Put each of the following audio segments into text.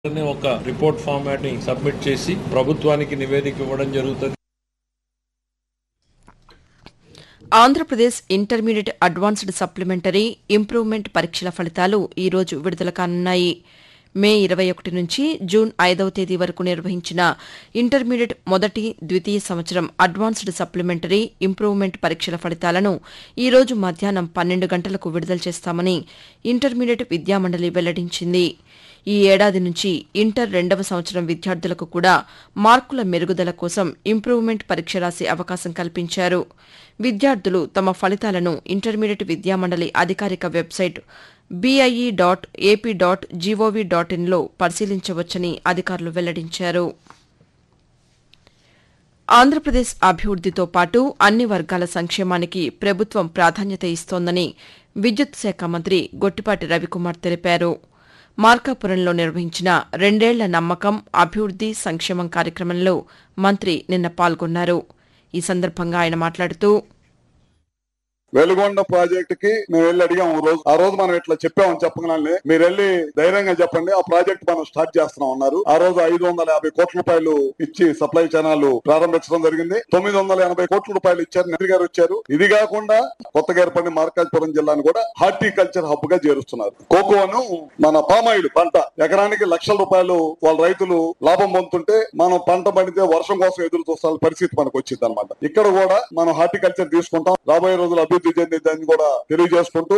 వెంటనే ఒక report format ని సబ్మిట్ చేసి ప్రభుత్వానికి నివేదిక ఇవ్వడం జరుగుతుంది Andhra Pradesh intermediate advanced supplementary improvement పరీక్షల ఫలితాలు ఈ రోజు విడుదల కానున్నాయి మే ఇరవై ఒకటి నుంచి జూన్ ఐదవ తేదీ వరకు నిర్వహించిన ఇంటర్మీడియట్ మొదటి ద్వితీయ సంవత్సరం అడ్వాన్స్డ్ సప్లిమెంటరీ ఇంప్రూవ్మెంట్ పరీక్షల ఫలితాలను ఈ రోజు మధ్యాహ్నం పన్నెండు గంటలకు విడుదల చేస్తామని ఇంటర్మీడియట్ విద్యామండలి వెల్లడించింది ఈ ఏడాది నుంచి ఇంటర్ రెండవ సంవత్సరం విద్యార్థులకు కూడా మార్కుల మెరుగుదల కోసం ఇంప్రూవ్మెంట్ పరీక్ష రాసే అవకాశం కల్పించారు విద్యార్థులు తమ ఫలితాలను ఇంటర్మీడియట్ విద్యామండలి అధికారిక website BIE dot AP dot GOV dot ఇన్లో పరిశీలించవచ్చని అధికారులు వెల్లడించారు ఆంధ్రప్రదేశ్ అభివృద్దితో పాటు అన్ని వర్గాల సంక్షేమానికి ప్రభుత్వం ప్రాధాన్యత ఇస్తోందని విద్యుత్ శాఖ మంత్రి గొట్టిపాటి రవికుమార్ తెలిపారు మార్కాపురంలో నిర్వహించిన రెండేళ్ల నమ్మకం అభివృద్ది సంక్షేమం కార్యక్రమంలో మంత్రి నిన్న పాల్గొన్నారు ఈ సందర్భంగా ఆయన మాట్లాడుతూ వెలుగొండ ప్రాజెక్ట్ కి మేము వెళ్ళి అడిగాం ఓ రోజు ఆ రోజు మనం ఇట్లా చెప్పామని చెప్పగానే మీరు వెళ్ళి ధైర్యంగా చెప్పండి ఆ ప్రాజెక్ట్ మనం స్టార్ట్ చేస్తున్నాం అన్నారు ఆ రోజు ఐదు వందల యాభై కోట్ల రూపాయలు ఇచ్చి సప్లై ఛానల్ ప్రారంభించడం జరిగింది తొమ్మిది వందల ఎనభై కోట్ల రూపాయలు ఇచ్చారు నెహ్రూ గారు వచ్చారు ఇది కాకుండా కొత్తగా ఏర్పడిన మార్కాజ్పురం జిల్లాను కూడా హార్టికల్చర్ హబ్ గా చేరుస్తున్నారు కోకోను మన పామాయిల్ పంట ఎకరానికి లక్షల రూపాయలు వాళ్ళ రైతులు లాభం పొందుతుంటే మనం పంట పండితే వర్షం కోసం ఎదురు చూస్తాల పరిస్థితి మనకు వచ్చింది అనమాట ఇక్కడ కూడా మనం హార్టికల్చర్ తీసుకుంటాం రాబోయే రోజులు అభివృద్ధి చెందిద్దని కూడా తెలియజేసుకుంటూ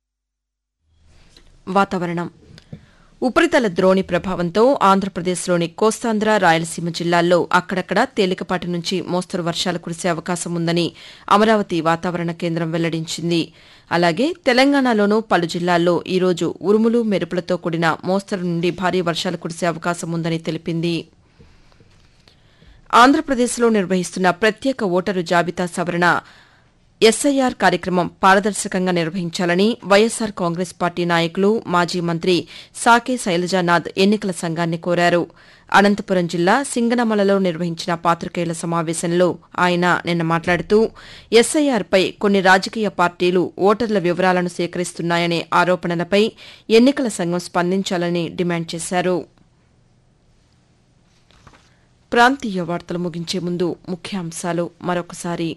వాతావరణం ఉపరితల ద్రోణి ప్రభావంతో ఆంధ్రప్రదేశ్లోని కోస్తాంధ్ర రాయలసీమ జిల్లాల్లో అక్కడక్కడ తేలికపాటి నుంచి మోస్తరు వర్షాలు కురిసే అవకాశం ఉందని అమరావతి వాతావరణ కేంద్రం వెల్లడించింది అలాగే తెలంగాణలోనూ పలు జిల్లాల్లో ఈ రోజు ఉరుములు మెరుపులతో కూడిన మోస్తరు నుండి భారీ వర్షాలు కురిసే అవకాశం ఉందని తెలిపింది ఆంధ్రప్రదేశ్లో నిర్వహిస్తున్న ప్రత్యేక ఓటరు జాబితా సవరణ ఎస్ఐఆర్ కార్యక్రమం పారదర్శకంగా నిర్వహించాలని వైఎస్సార్ కాంగ్రెస్ పార్టీ నాయకులు మాజీ మంత్రి సాకే శైలజానాథ్ ఎన్నికల సంఘాన్ని కోరారు అనంతపురం జిల్లా సింగనమలలో నిర్వహించిన పాతికేయుల సమావేశంలో ఆయన నిన్న మాట్లాడుతూ ఎస్ఐఆర్పై కొన్ని రాజకీయ పార్టీలు ఓటర్ల వివరాలను సేకరిస్తున్నాయనే ఆరోపణలపై ఎన్నికల సంఘం స్పందించాలని డిమాండ్ చేశారు ప్రాంతీయ వార్తలు ముగించే ముందు ముఖ్యాంశాలు మరొకసారి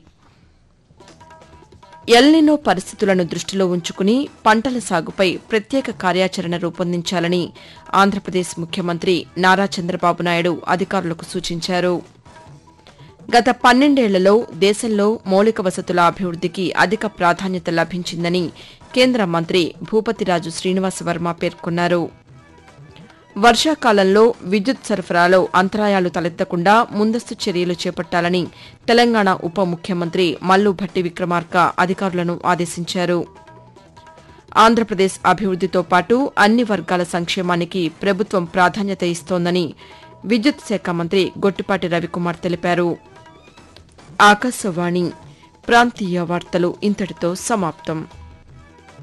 ఎల్నినో పరిస్థితులను దృష్టిలో ఉంచుకుని పంటల సాగుపై ప్రత్యేక కార్యాచరణ రూపొందించాలని ఆంధ్రప్రదేశ్ ముఖ్యమంత్రి నారా చంద్రబాబు నాయుడు అధికారులకు సూచించారు గత పన్నెండేళ్లలో దేశంలో మౌలిక వసతుల అభివృద్దికి అధిక ప్రాధాన్యత లభించిందని కేంద్ర మంత్రి భూపతిరాజు శ్రీనివాస వర్మ పేర్కొన్నారు వర్షాకాలంలో విద్యుత్ సరఫరాలో అంతరాయాలు తలెత్తకుండా ముందస్తు చర్యలు చేపట్టాలని తెలంగాణ ఉప ముఖ్యమంత్రి మల్లు భట్టి విక్రమార్క అధికారులను ఆదేశించారు ఆంధ్రప్రదేశ్ అభివృద్దితో పాటు అన్ని వర్గాల సంక్షేమానికి ప్రభుత్వం ప్రాధాన్యత ఇస్తోందని విద్యుత్ శాఖ మంత్రి గొట్టిపాటి రవికుమార్ తెలిపారు ఆకాశవాణి ప్రాంతీయ వార్తలు ఇంతటితో సమాప్తం